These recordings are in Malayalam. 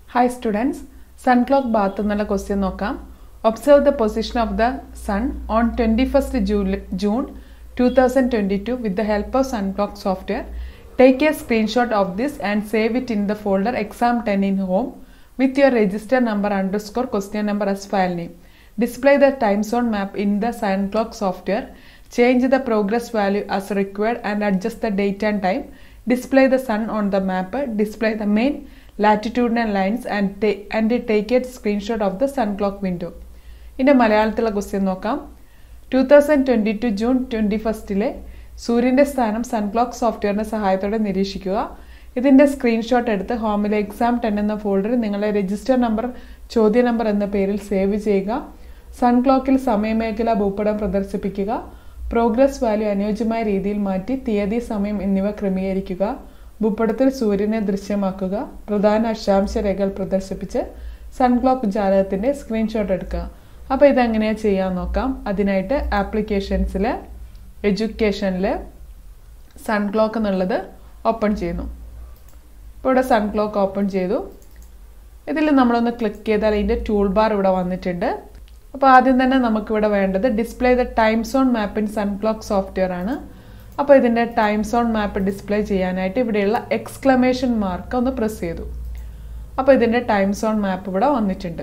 Hi students sun clock bath എന്നുള്ള ക്വസ്റ്റ്യൻ നോക്കാം observe the position of the sun on twenty first June two thousand twenty two with the help of sun clock software take a screenshot of this and save it in the folder exam ten in home with your register number underscore question number as file name. Display the time zone map in the sun clock software. Change the progress value as required and adjust the date and time. Display the sun on the map. Display the main latitudinal lines and, ta- and take a screenshot of the sun clock window. ഇതിൻ്റെ മലയാളത്തിലുള്ള ക്വസ്റ്റ്യൻ നോക്കാം two thousand twenty two June twenty ഫസ്റ്റിലെ സൂര്യൻ്റെ സ്ഥാനം സൺ ക്ലോക്ക് സോഫ്റ്റ്വെയറിൻ്റെ സഹായത്തോടെ നിരീക്ഷിക്കുക ഇതിൻ്റെ സ്ക്രീൻഷോട്ട് എടുത്ത് ഹോമിലെ എക്സാം ടെൻ എന്ന ഫോൾഡറിൽ നിങ്ങളുടെ രജിസ്റ്റർ നമ്പർ ചോദ്യ നമ്പർ എന്ന പേരിൽ സേവ് ചെയ്യുക സൺ ക്ലോക്കിൽ സമയമേഖല ഭൂപടം പ്രദർശിപ്പിക്കുക പ്രോഗ്രസ് വാല്യൂ അനുയോജ്യമായ രീതിയിൽ മാറ്റി തീയതി സമയം എന്നിവ ക്രമീകരിക്കുക ഭൂപടത്തിൽ സൂര്യനെ ദൃശ്യമാക്കുക പ്രധാന അക്ഷാംശ രേഖകൾ പ്രദർശിപ്പിച്ച് സൺ ക്ലോക്ക് ജാലകത്തിൻ്റെ സ്ക്രീൻഷോട്ട് എടുക്കുക അപ്പോൾ ഇതെങ്ങനെയാണ് ചെയ്യാൻ നോക്കാം അതിനായിട്ട് ആപ്ലിക്കേഷൻസിൽ എഡ്യൂക്കേഷനിൽ സൺ ക്ലോക്ക് എന്നുള്ളത് ഓപ്പൺ ചെയ്യുന്നു ഇപ്പോൾ ഇവിടെ സൺ ക്ലോക്ക് ഓപ്പൺ ചെയ്തു ഇതിൽ നമ്മളൊന്ന് ക്ലിക്ക് ചെയ്താൽ ഇതിൻ്റെ ടൂൾ ബാർ ഇവിടെ വന്നിട്ടുണ്ട് അപ്പോൾ ആദ്യം തന്നെ നമുക്കിവിടെ വേണ്ടത് display the time zone map in sun clock software ആണ് അപ്പോൾ ഇതിൻ്റെ ടൈം സോൺ മാപ്പ് ഡിസ്പ്ലേ ചെയ്യാനായിട്ട് ഇവിടെയുള്ള എക്സ്ക്ലമേഷൻ മാർക്ക് ഒന്ന് പ്രസ് ചെയ്തു അപ്പോൾ ഇതിൻ്റെ ടൈം സോൺ മാപ്പ് ഇവിടെ വന്നിട്ടുണ്ട്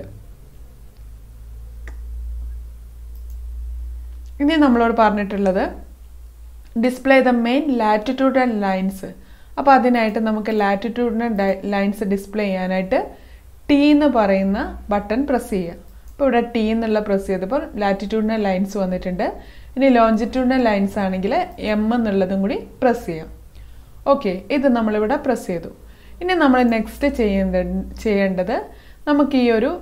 ഇനി നമ്മളോട് പറഞ്ഞിട്ടുള്ളത് display the main latitude and lines അപ്പോൾ അതിനായിട്ട് നമുക്ക് ലാറ്റിറ്റ്യൂഡിന് ലൈൻസ് ഡിസ്പ്ലേ ചെയ്യാനായിട്ട് ടി എന്ന് പറയുന്ന ബട്ടൺ പ്രസ് ചെയ്യുക അപ്പോൾ ഇവിടെ ടി എന്നുള്ള പ്രസ് ചെയ്തപ്പോൾ ലാറ്റിറ്റ്യൂഡിന് ലൈൻസ് വന്നിട്ടുണ്ട് ഇനി ലോഞ്ചിറ്റ്യൂഡിന് ലൈൻസ് ആണെങ്കിൽ എം എന്നുള്ളതും കൂടി പ്രസ് ചെയ്യാം ഓക്കെ ഇത് നമ്മളിവിടെ പ്രസ് ചെയ്തു ഇനി നമ്മൾ നെക്സ്റ്റ് ചെയ്യേണ്ട ചെയ്യേണ്ടത് നമുക്ക് ഈ ഒരു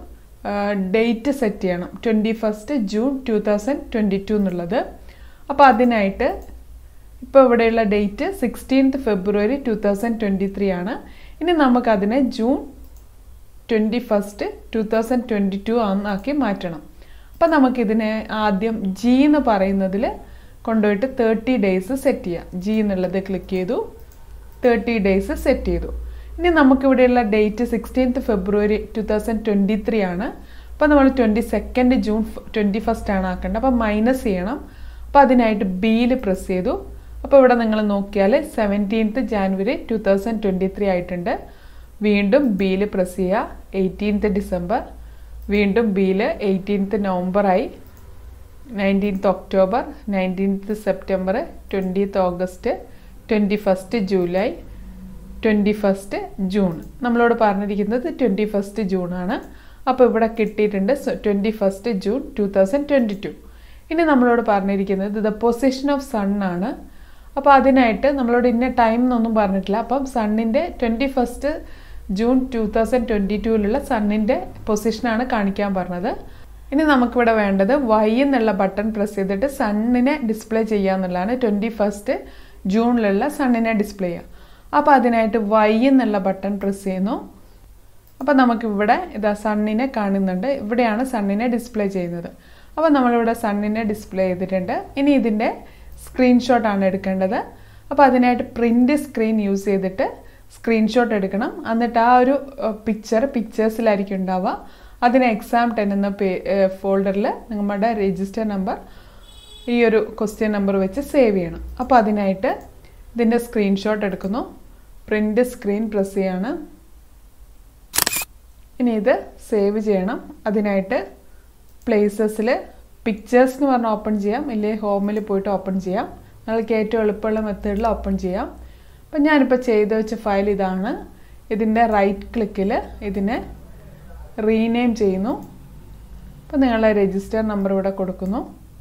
ഡേറ്റ് സെറ്റ് ചെയ്യണം twenty first June two thousand twenty two എന്നുള്ളത് അപ്പോൾ അതിനായിട്ട് ഇപ്പോൾ ഇവിടെയുള്ള date sixteenth February two thousand twenty three ആണ് ഇനി നമുക്കതിനെ June twenty first two thousand twenty two ആക്കി മാറ്റണം അപ്പോൾ നമുക്കിതിനെ ആദ്യം ജി എന്ന് പറയുന്നതിൽ കൊണ്ടുപോയിട്ട് തേർട്ടി ഡേയ്സ് സെറ്റ് ചെയ്യാം ജി എന്നുള്ളത് ക്ലിക്ക് ചെയ്തു തേർട്ടി ഡേയ്സ് സെറ്റ് ചെയ്തു ഇനി നമുക്കിവിടെയുള്ള date sixteenth February two thousand twenty three ആണ് അപ്പോൾ നമ്മൾ twenty second June twenty first ആണ് ആക്കേണ്ടത് അപ്പോൾ മൈനസ് ചെയ്യണം അപ്പോൾ അതിനായിട്ട് ബിയിൽ പ്രസ് ചെയ്തു അപ്പോൾ ഇവിടെ നിങ്ങൾ നോക്കിയാൽ seventeenth January two thousand twenty three ആയിട്ടുണ്ട് വീണ്ടും ബിയിൽ പ്രസ് ചെയ്യുക എയ്റ്റീൻത്ത് ഡിസംബർ വീണ്ടും ബിയിൽ എയ്റ്റീൻത്ത് നവംബറായി nineteenth October nineteenth September twentieth August twenty first July twenty first June നമ്മളോട് പറഞ്ഞിരിക്കുന്നത് ട്വൻറ്റി ഫസ്റ്റ് ജൂൺ ആണ് അപ്പോൾ ഇവിടെ കിട്ടിയിട്ടുണ്ട് twenty first June two thousand twenty two ഇനി നമ്മളോട് പറഞ്ഞിരിക്കുന്നത് ദ പൊസിഷൻ ഓഫ് സൺ ആണ് അപ്പോൾ അതിനായിട്ട് നമ്മളോട് ഇന്ന ടൈം എന്നൊന്നും പറഞ്ഞിട്ടില്ല അപ്പം സണ്ണിൻ്റെ twenty first June two thousand twenty ടുവിലുള്ള സണ്ണിൻ്റെ പൊസിഷനാണ് കാണിക്കാൻ പറഞ്ഞത് ഇനി നമുക്കിവിടെ വേണ്ടത് വൈ എന്നുള്ള ബട്ടൺ പ്രസ് ചെയ്തിട്ട് സണ്ണിനെ ഡിസ്പ്ലേ ചെയ്യുക എന്നുള്ളതാണ് ട്വൻറ്റി ഫസ്റ്റ് ജൂണിലുള്ള സണ്ണിനെ ഡിസ്പ്ലേ ചെയ്യുക അപ്പോൾ അതിനായിട്ട് വൈ എന്നുള്ള ബട്ടൺ പ്രസ് ചെയ്യുന്നു അപ്പോൾ നമുക്കിവിടെ ഇതാ സണ്ണിനെ കാണുന്നുണ്ട് ഇവിടെയാണ് സണ്ണിനെ ഡിസ്പ്ലേ ചെയ്യുന്നത് അപ്പോൾ നമ്മളിവിടെ സണ്ണിനെ ഡിസ്പ്ലേ ചെയ്തിട്ടുണ്ട് ഇനി ഇതിൻ്റെ സ്ക്രീൻഷോട്ടാണ് എടുക്കേണ്ടത് അപ്പോൾ അതിനായിട്ട് പ്രിൻ്റ് സ്ക്രീൻ യൂസ് ചെയ്തിട്ട് സ്ക്രീൻഷോട്ട് എടുക്കണം എന്നിട്ട് ആ ഒരു പിക്ചർ പിക്ചേഴ്സിലായിരിക്കും ഉണ്ടാവുക അതിന് എക്സാം ടെൻ എന്ന പേ ഫോൾഡറിൽ നമ്മുടെ രജിസ്റ്റർ നമ്പർ ഈ ഒരു ക്വസ്റ്റ്യൻ നമ്പർ വെച്ച് സേവ് ചെയ്യണം അപ്പോൾ അതിനായിട്ട് ഇതിൻ്റെ സ്ക്രീൻഷോട്ട് എടുക്കുന്നു പ്രിൻ്റ് സ്ക്രീൻ പ്രസ് ചെയ്യാണ് ഇനി ഇത് സേവ് ചെയ്യണം അതിനായിട്ട് പ്ലേസസിൽ പിക്ചേഴ്സ് എന്ന് പറഞ്ഞാൽ ഓപ്പൺ ചെയ്യാം ഇല്ലെങ്കിൽ ഹോമിൽ പോയിട്ട് ഓപ്പൺ ചെയ്യാം നിങ്ങൾക്ക് ഏറ്റവും എളുപ്പമുള്ള മെത്തേഡിൽ ഓപ്പൺ ചെയ്യാം അപ്പം ഞാനിപ്പോൾ ചെയ്ത് വെച്ച ഫയൽ ഇതാണ് ഇതിൻ്റെ റൈറ്റ് ക്ലിക്കിൽ ഇതിനെ റീനെയിം ചെയ്യുന്നു അപ്പം നിങ്ങളുടെ രജിസ്റ്റർ നമ്പർ ഇവിടെ കൊടുക്കുന്നു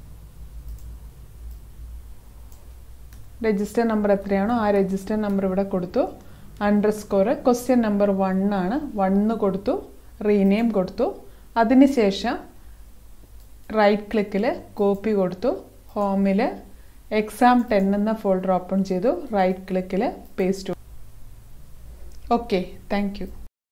രജിസ്റ്റർ നമ്പർ എത്രയാണോ ആ രജിസ്റ്റർ നമ്പർ ഇവിടെ കൊടുത്തു underscore question number one ആണ് വണ്ണ് കൊടുത്തു റീനെയിം കൊടുത്തു അതിനുശേഷം റൈറ്റ് ക്ലിക്കിൽ കോപ്പി കൊടുത്തു ഹോമിൽ എക്സാം ടെൻ എന്ന ഫോൾഡർ ഓപ്പൺ ചെയ്തു റൈറ്റ് ക്ലിക്കിൽ പേസ്റ്റ് ഓക്കെ താങ്ക് യു